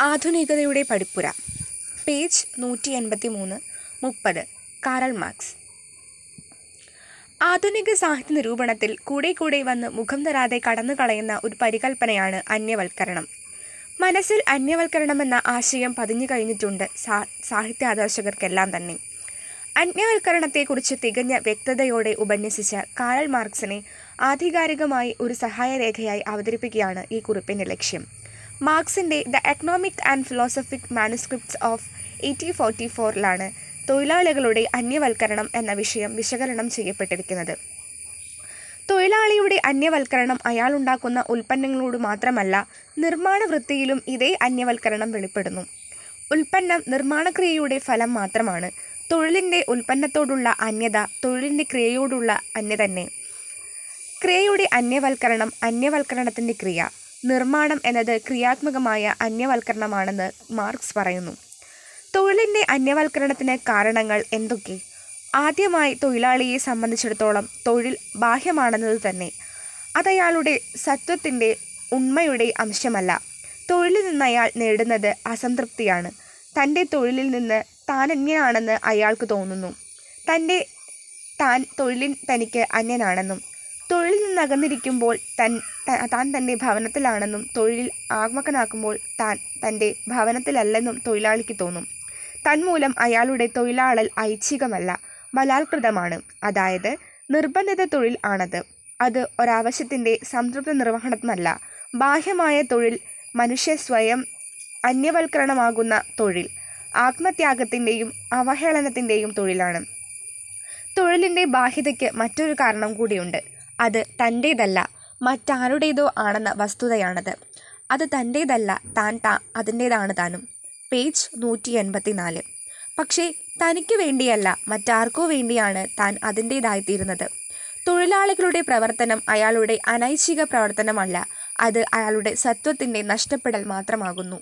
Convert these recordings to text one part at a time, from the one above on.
ആധുനികതയുടെ പടിപ്പുര പേജ് നൂറ്റി എൺപത്തി മൂന്ന് മുപ്പത് കാറൽ മാർക്സ് ആധുനിക സാഹിത്യ നിരൂപണത്തിൽ കൂടെ കൂടെ വന്ന് മുഖം തരാതെ കടന്നു കളയുന്ന ഒരു പരികൽപ്പനയാണ് അന്യവൽക്കരണം മനസ്സിൽ അന്യവൽക്കരണമെന്ന ആശയം പതിഞ്ഞു കഴിഞ്ഞിട്ടുണ്ട് സാ സാഹിത്യാദർശകർക്കെല്ലാം തന്നെ അന്യവൽക്കരണത്തെക്കുറിച്ച് തികഞ്ഞ വ്യക്തതയോടെ ഉപന്യസിച്ച കാറൽ മാർക്സിനെ ആധികാരികമായി ഒരു സഹായരേഖയായി അവതരിപ്പിക്കുകയാണ് ഈ കുറിപ്പിൻ്റെ ലക്ഷ്യം മാർക്സിൻ്റെ the economic and philosophic manuscripts of eighteen forty ഫോറിലാണ് തൊഴിലാളികളുടെ അന്യവൽക്കരണം എന്ന വിഷയം വിശകലനം ചെയ്യപ്പെട്ടിരിക്കുന്നത് തൊഴിലാളിയുടെ അന്യവൽക്കരണം അയാളുണ്ടാക്കുന്ന ഉൽപ്പന്നങ്ങളോട് മാത്രമല്ല നിർമ്മാണ വൃത്തിയിലും ഇതേ അന്യവൽക്കരണം വെളിപ്പെടുന്നു ഉൽപ്പന്നം നിർമ്മാണക്രിയയുടെ ഫലം മാത്രമാണ് തൊഴിലിൻ്റെ ഉൽപ്പന്നത്തോടുള്ള അന്യത തൊഴിലിൻ്റെ ക്രിയയോടുള്ള അന്യ തന്നെ ക്രിയയുടെ അന്യവൽക്കരണം അന്യവൽക്കരണത്തിൻ്റെ ക്രിയ നിർമ്മാണം എന്നത് ക്രിയാത്മകമായ അന്യവൽക്കരണമാണെന്ന് മാർക്സ് പറയുന്നു തൊഴിലിൻ്റെ അന്യവൽക്കരണത്തിന് കാരണങ്ങൾ എന്തൊക്കെ ആദ്യമായി തൊഴിലാളിയെ സംബന്ധിച്ചിടത്തോളം തൊഴിൽ ബാഹ്യമാണെന്നത് തന്നെ അതയാളുടെ സത്വത്തിൻ്റെ ഉണ്മയുടെ അംശമല്ല തൊഴിലിൽ നിന്ന് അയാൾ നേടുന്നത് അസംതൃപ്തിയാണ് തൻ്റെ തൊഴിലിൽ നിന്ന് താൻ അന്യനാണെന്ന് അയാൾക്ക് തോന്നുന്നു തൻ്റെ താൻ തൊഴിലിൽ തനിക്ക് അന്യനാണെന്നും തൊഴിലിൽ നിന്ന് അകന്നിരിക്കുമ്പോൾ തൻ താൻ തൻ്റെ ഭവനത്തിലാണെന്നും തൊഴിലിൽ ആത്മകനാക്കുമ്പോൾ താൻ തൻ്റെ ഭവനത്തിലല്ലെന്നും തൊഴിലാളിക്ക് തോന്നും തന്മൂലം അയാളുടെ തൊഴിലാളൽ ഐച്ഛികമല്ല ബലാത്കൃതമാണ് അതായത് നിർബന്ധിത തൊഴിൽ ആണത് അത് ഒരാവശ്യത്തിൻ്റെ സംതൃപ്ത നിർവഹണമല്ല ബാഹ്യമായ തൊഴിൽ മനുഷ്യ സ്വയം അന്യവൽക്കരണമാകുന്ന തൊഴിൽ ആത്മത്യാഗത്തിൻ്റെയും അവഹേളനത്തിൻ്റെയും തൊഴിലാണ് തൊഴിലിൻ്റെ ബാഹ്യതയ്ക്ക് മറ്റൊരു കാരണം കൂടിയുണ്ട് അത് തൻ്റേതല്ല മറ്റാരുടേതോ ആണെന്ന വസ്തുതയാണത് അത് തൻ്റേതല്ല താൻ താ അതിൻ്റേതാണ് താനും പേജ് നൂറ്റി എൺപത്തി നാല് പക്ഷേ തനിക്ക് വേണ്ടിയല്ല മറ്റാർക്കോ വേണ്ടിയാണ് താൻ അതിൻ്റേതായിത്തീരുന്നത് തൊഴിലാളികളുടെ പ്രവർത്തനം അയാളുടെ അനൈച്ഛിക പ്രവർത്തനമല്ല അത് അയാളുടെ സത്വത്തിൻ്റെ നഷ്ടപ്പെടൽ മാത്രമാകുന്നു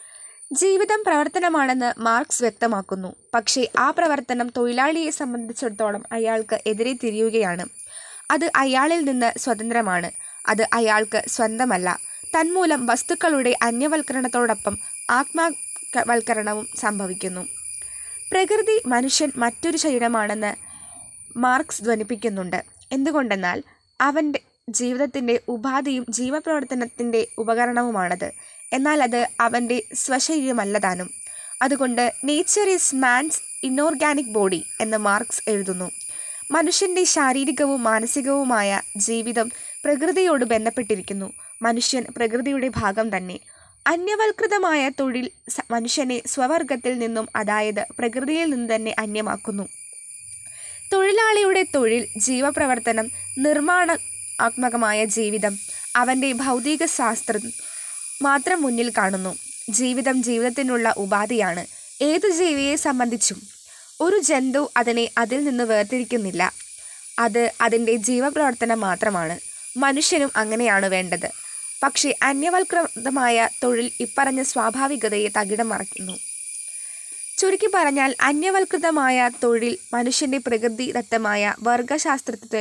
ജീവിതം പ്രവർത്തനമാണെന്ന് മാർക്സ് വ്യക്തമാക്കുന്നു പക്ഷേ ആ പ്രവർത്തനം തൊഴിലാളിയെ സംബന്ധിച്ചിടത്തോളം അയാൾക്ക് എതിരെ തിരിയുകയാണ് അത് അയാളിൽ നിന്ന് സ്വതന്ത്രമാണ് അത് അയാൾക്ക് സ്വന്തമല്ല തന്മൂലം വസ്തുക്കളുടെ അന്യവൽക്കരണത്തോടൊപ്പം ആത്മവൽക്കരണവും സംഭവിക്കുന്നു പ്രകൃതി മനുഷ്യൻ മറ്റൊരു ശരീരമാണെന്ന് മാർക്സ് ധ്വനിപ്പിക്കുന്നുണ്ട് എന്തുകൊണ്ടെന്നാൽ അവൻ്റെ ജീവിതത്തിൻ്റെ ഉപാധിയും ജീവപ്രവർത്തനത്തിൻ്റെ ഉപകരണവുമാണത് എന്നാൽ അത് അവൻ്റെ സ്വശരീരമല്ല താനും അതുകൊണ്ട് nature is man's inorganic body എന്ന് മാർക്സ് എഴുതുന്നു മനുഷ്യൻ്റെ ശാരീരികവും മാനസികവുമായ ജീവിതം പ്രകൃതിയോട് ബന്ധപ്പെട്ടിരിക്കുന്നു മനുഷ്യൻ പ്രകൃതിയുടെ ഭാഗം തന്നെ അന്യവൽകൃതമായ തൊഴിൽ മനുഷ്യനെ സ്വവർഗത്തിൽ നിന്നും അതായത് പ്രകൃതിയിൽ നിന്ന് തന്നെ അന്യമാക്കുന്നു തൊഴിലാളിയുടെ തൊഴിൽ ജീവപ്രവർത്തനം നിർമ്മാണാത്മകമായ ജീവിതം അവൻ്റെ ഭൗതിക ശാസ്ത്രം മാത്രം മുന്നിൽ കാണുന്നു ജീവിതം ജീവിതത്തിനുള്ള ഉപാധിയാണ് ഏതു ജീവിയെ സംബന്ധിച്ചും ഒരു ജന്തു അതിനെ അതിൽ നിന്ന് വേർതിരിക്കുന്നില്ല അത് അതിൻ്റെ ജീവപ്രവർത്തനം മാത്രമാണ് മനുഷ്യനും അങ്ങനെയാണ് വേണ്ടത് പക്ഷേ അന്യവൽകൃതമായ തൊഴിൽ ഇപ്പറഞ്ഞ സ്വാഭാവികതയെ തകിടം മറിക്കുന്നു ചുരുക്കി പറഞ്ഞാൽ അന്യവൽകൃതമായ തൊഴിൽ മനുഷ്യൻ്റെ പ്രകൃതിദത്തമായ വർഗശാസ്ത്രത്തെ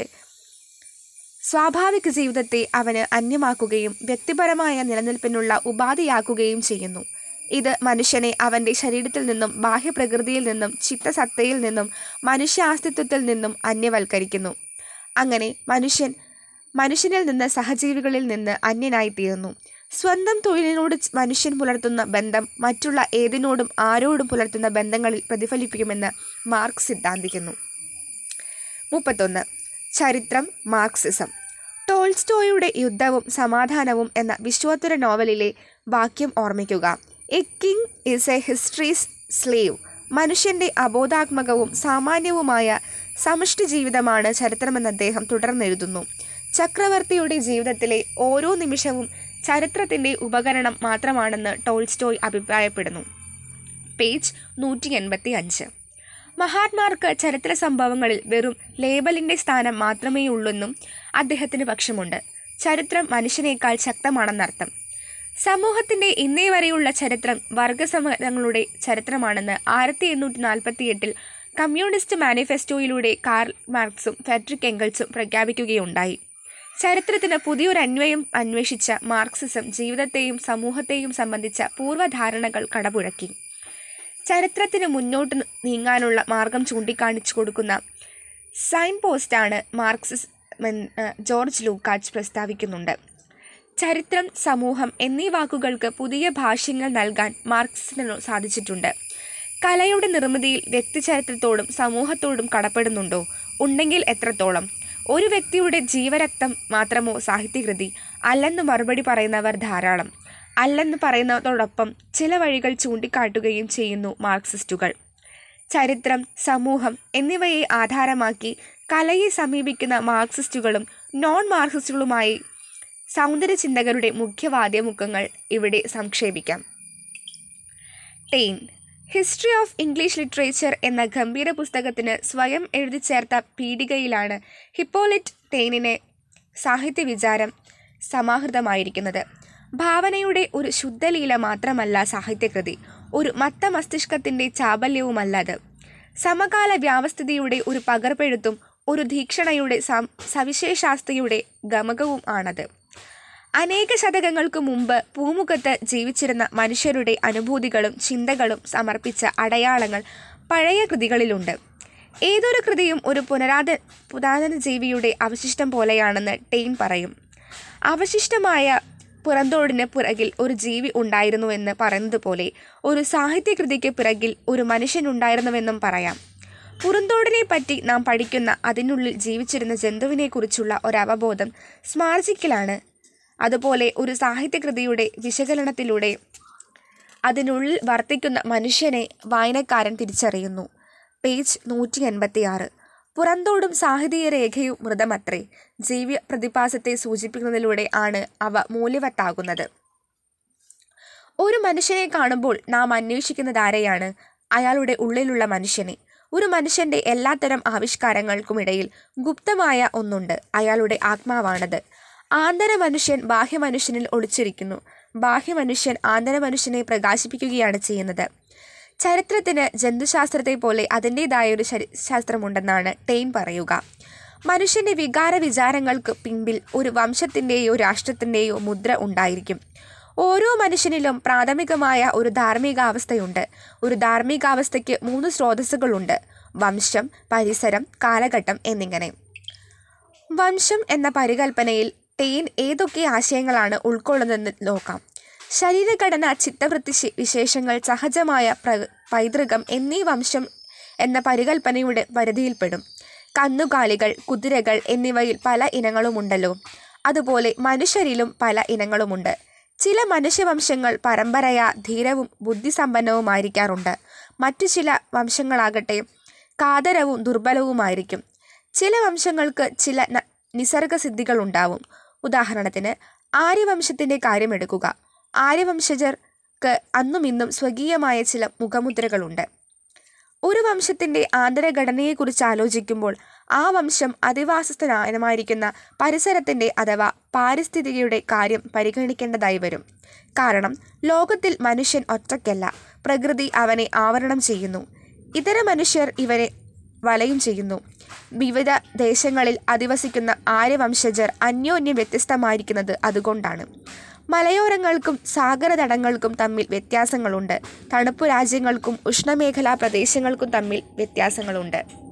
സ്വാഭാവിക ജീവിതത്തെ അവന് അന്യമാക്കുകയും വ്യക്തിപരമായ നിലനിൽപ്പിനുള്ള ഉപാധിയാക്കുകയും ചെയ്യുന്നു ഇത് മനുഷ്യനെ അവൻ്റെ ശരീരത്തിൽ നിന്നും ബാഹ്യപ്രകൃതിയിൽ നിന്നും ചിത്തസത്തയിൽ നിന്നും മനുഷ്യാസ്തിത്വത്തിൽ നിന്നും അന്യവൽക്കരിക്കുന്നു അങ്ങനെ മനുഷ്യൻ മനുഷ്യനിൽ നിന്ന് സഹജീവികളിൽ നിന്ന് അന്യനായിത്തീരുന്നു സ്വന്തം തൊഴിലിനോട് മനുഷ്യൻ പുലർത്തുന്ന ബന്ധം മറ്റുള്ള ഏതിനോടും ആരോടും പുലർത്തുന്ന ബന്ധങ്ങളിൽ പ്രതിഫലിപ്പിക്കുമെന്ന് മാർക്സ് സിദ്ധാന്തിക്കുന്നു മുപ്പത്തൊന്ന് ചരിത്രം മാർക്സിസം ടോൾസ്റ്റോയുടെ യുദ്ധവും സമാധാനവും എന്ന വിശ്വോത്തര നോവലിലെ വാക്യം ഓർമ്മിക്കുക a king is a history's slave മനുഷ്യൻ്റെ അബോധാത്മകവും സാമാന്യവുമായ സമഷ്ടി ജീവിതമാണ് ചരിത്രമെന്ന് അദ്ദേഹം തുടർന്നെഴുതുന്നു ചക്രവർത്തിയുടെ ജീവിതത്തിലെ ഓരോ നിമിഷവും ചരിത്രത്തിൻ്റെ ഉപകരണം മാത്രമാണെന്ന് ടോൾസ്റ്റോയ് അഭിപ്രായപ്പെടുന്നു പേജ് നൂറ്റി എൺപത്തി അഞ്ച് മഹാത്മാർക്ക് ചരിത്ര സംഭവങ്ങളിൽ വെറും ലേബലിൻ്റെ സ്ഥാനം മാത്രമേ ഉള്ളെന്നും അദ്ദേഹത്തിന് പക്ഷമുണ്ട് ചരിത്രം മനുഷ്യനേക്കാൾ ശക്തമാണെന്നർത്ഥം സമൂഹത്തിൻ്റെ ഇന്നേ വരെയുള്ള ചരിത്രം വർഗസമരങ്ങളുടെ ചരിത്രമാണെന്ന് ആയിരത്തി എണ്ണൂറ്റി നാൽപ്പത്തി എട്ടിൽ കമ്മ്യൂണിസ്റ്റ് മാനിഫെസ്റ്റോയിലൂടെ കാർൽ മാർക്സും ഫെഡറിക് എംഗൽസും പ്രഖ്യാപിക്കുകയുണ്ടായി ചരിത്രത്തിന് പുതിയൊരു അന്വയം അന്വേഷിച്ച മാർക്സിസം ജീവിതത്തെയും സമൂഹത്തെയും സംബന്ധിച്ച പൂർവ്വധാരണകൾ കടപുഴക്കി ചരിത്രത്തിന് മുന്നോട്ട് നീങ്ങാനുള്ള മാർഗം ചൂണ്ടിക്കാണിച്ചു കൊടുക്കുന്ന സൈൻ പോസ്റ്റാണ് മാർക്സിസ് എന്ന് ജോർജ് ലൂക്കാച്ച് പ്രസ്താവിക്കുന്നുണ്ട് ചരിത്രം സമൂഹം എന്നീ വാക്കുകൾക്ക് പുതിയ ഭാഷ്യങ്ങൾ നൽകാൻ മാർക്സിസിനു സാധിച്ചിട്ടുണ്ട് കലയുടെ നിർമ്മിതിയിൽ വ്യക്തിചരിത്രത്തോടും സമൂഹത്തോടും കടപ്പെടുന്നുണ്ടോ ഉണ്ടെങ്കിൽ എത്രത്തോളം ഒരു വ്യക്തിയുടെ ജീവരക്തം മാത്രമോ സാഹിത്യകൃതി അല്ലെന്ന് മറുപടി പറയുന്നവർ ധാരാളം അല്ലെന്ന് പറയുന്നതോടൊപ്പം ചില വഴികൾ ചൂണ്ടിക്കാട്ടുകയും ചെയ്യുന്നു മാർക്സിസ്റ്റുകൾ ചരിത്രം സമൂഹം എന്നിവയെ ആധാരമാക്കി കലയെ സമീപിക്കുന്ന മാർക്സിസ്റ്റുകളും നോൺ മാർക്സിസ്റ്റുകളുമായി സൗന്ദര്യചിന്തകരുടെ മുഖ്യവാദ്യമുഖങ്ങൾ ഇവിടെ സംക്ഷേപിക്കാം Taine history of English literature എന്ന ഗംഭീര പുസ്തകത്തിന് സ്വയം എഴുതി ചേർത്ത പീഠികയിലാണ് ഹിപ്പോളിറ്റ് ടെയിനിനെ സാഹിത്യ വിചാരം സമാഹൃതമായിരിക്കുന്നത് ഭാവനയുടെ ഒരു ശുദ്ധലീല മാത്രമല്ല സാഹിത്യകൃതി ഒരു മത്ത മസ്തിഷ്കത്തിൻ്റെ ചാബല്യവുമല്ല അത് സമകാല വ്യാവസ്ഥിതിയുടെ ഒരു പകർപ്പെഴുത്തും ഒരു ധീക്ഷണയുടെ സം സവിശേഷാസ്തയുടെ ഗമകവും ആണത് അനേക ശതകങ്ങൾക്ക് മുമ്പ് പൂമുഖത്ത് ജീവിച്ചിരുന്ന മനുഷ്യരുടെ അനുഭൂതികളും ചിന്തകളും സമർപ്പിച്ച അടയാളങ്ങൾ പഴയ കൃതികളിലുണ്ട് ഏതൊരു കൃതിയും ഒരു പുനരാത പുരാതന ജീവിയുടെ അവശിഷ്ടം പോലെയാണെന്ന് ടെയിൻ പറയും അവശിഷ്ടമായ പുറന്തോടിന് പിറകിൽ ഒരു ജീവി ഉണ്ടായിരുന്നുവെന്ന് പറയുന്നത് പോലെ ഒരു സാഹിത്യകൃതിക്ക് പിറകിൽ ഒരു മനുഷ്യനുണ്ടായിരുന്നുവെന്നും പറയാം പുറന്തോടിനെ പറ്റി നാം പഠിക്കുന്ന അതിനുള്ളിൽ ജീവിച്ചിരുന്ന ജന്തുവിനെക്കുറിച്ചുള്ള ഒരവബോധം സ്മാർജിക്കലാണ് അതുപോലെ ഒരു സാഹിത്യകൃതിയുടെ വിശകലനത്തിലൂടെ അതിനുള്ളിൽ വർത്തിക്കുന്ന മനുഷ്യനെ വായനക്കാരൻ തിരിച്ചറിയുന്നു പേജ് നൂറ്റി എൺപത്തി ആറ് പുറന്തോടും സാഹിതീയ രേഖയും മൃതമത്രേ ജീവിയ പ്രതിഭാസത്തെ സൂചിപ്പിക്കുന്നതിലൂടെ ആണ് അവ മൂല്യവത്താകുന്നത് ഒരു മനുഷ്യനെ കാണുമ്പോൾ നാം അന്വേഷിക്കുന്നത് ആരെയാണ് അയാളുടെ ഉള്ളിലുള്ള മനുഷ്യനെ ഒരു മനുഷ്യന്റെ എല്ലാത്തരം ആവിഷ്കാരങ്ങൾക്കുമിടയിൽ ഗുപ്തമായ ഒന്നുണ്ട് അയാളുടെ ആത്മാവാണത് ആന്തര മനുഷ്യൻ ബാഹ്യമനുഷ്യനിൽ ഒളിച്ചിരിക്കുന്നു ബാഹ്യമനുഷ്യൻ ആന്തര മനുഷ്യനെ പ്രകാശിപ്പിക്കുകയാണ് ചെയ്യുന്നത് ചരിത്രത്തിന് ജന്തുശാസ്ത്രത്തെ പോലെ അതിൻ്റെതായ ഒരു ശാസ്ത്രമുണ്ടെന്നാണ് ടെയിൻ പറയുക മനുഷ്യൻ്റെ വികാര വിചാരങ്ങൾക്ക് പിൻപിൽ ഒരു വംശത്തിൻ്റെയോ രാഷ്ട്രത്തിൻ്റെയോ മുദ്ര ഉണ്ടായിരിക്കും ഓരോ മനുഷ്യനിലും പ്രാഥമികമായ ഒരു ധാർമ്മികാവസ്ഥയുണ്ട് ഒരു ധാർമ്മികാവസ്ഥയ്ക്ക് മൂന്ന് സ്രോതസ്സുകളുണ്ട് വംശം പരിസരം കാലഘട്ടം എന്നിങ്ങനെ വംശം എന്ന പരികൽപ്പനയിൽ ടെയിൻ ഏതൊക്കെ ആശയങ്ങളാണ് ഉൾക്കൊള്ളുന്നതെന്ന് നോക്കാം ശരീരഘടന ചിത്തവൃത്തി വിശേഷങ്ങൾ സഹജമായ പ്ര പൈതൃകം എന്നീ വംശം എന്ന പരികൽപ്പനയുടെ പരിധിയിൽപ്പെടും കന്നുകാലികൾ കുതിരകൾ എന്നിവയിൽ പല ഇനങ്ങളുമുണ്ടല്ലോ അതുപോലെ മനുഷ്യരിലും പല ഇനങ്ങളുമുണ്ട് ചില മനുഷ്യവംശങ്ങൾ പരമ്പരയാ ധീരവും ബുദ്ധിസമ്പന്നവുമായിരിക്കാറുണ്ട് മറ്റു ചില വംശങ്ങളാകട്ടെ കാതരവും ദുർബലവുമായിരിക്കും ചില വംശങ്ങൾക്ക് ചില നിസർഗസിദ്ധികൾ ഉണ്ടാവും ഉദാഹരണത്തിന് ആര്യവംശത്തിൻ്റെ കാര്യമെടുക്കുക ആര്യവംശജർക്ക് അന്നും ഇന്നും സ്വകീയമായ ചില മുഖമുദ്രകളുണ്ട് ഒരു വംശത്തിൻ്റെ ആന്തരഘടനയെക്കുറിച്ച് ആലോചിക്കുമ്പോൾ ആ വംശം അധിവാസസ്ഥനായിരിക്കുന്ന പരിസരത്തിൻ്റെ അഥവാ പാരിസ്ഥിതികയുടെ കാര്യം പരിഗണിക്കേണ്ടതായി വരും കാരണം ലോകത്തിൽ മനുഷ്യൻ ഒറ്റയ്ക്കല്ല പ്രകൃതി അവനെ ആവരണം ചെയ്യുന്നു ഇതര മനുഷ്യർ ഇവരെ വലയും ചെയ്യുന്നു വിവിധ ദേശങ്ങളിൽ അധിവസിക്കുന്ന ആര്യവംശജർ അന്യോന്യം വ്യത്യസ്തമായിരിക്കുന്നത് അതുകൊണ്ടാണ് മലയോരങ്ങൾക്കും സാഗരതടങ്ങൾക്കും തമ്മിൽ വ്യത്യാസങ്ങളുണ്ട് തണുപ്പു രാജ്യങ്ങൾക്കും ഉഷ്ണമേഖലാ പ്രദേശങ്ങൾക്കും തമ്മിൽ വ്യത്യാസങ്ങളുണ്ട്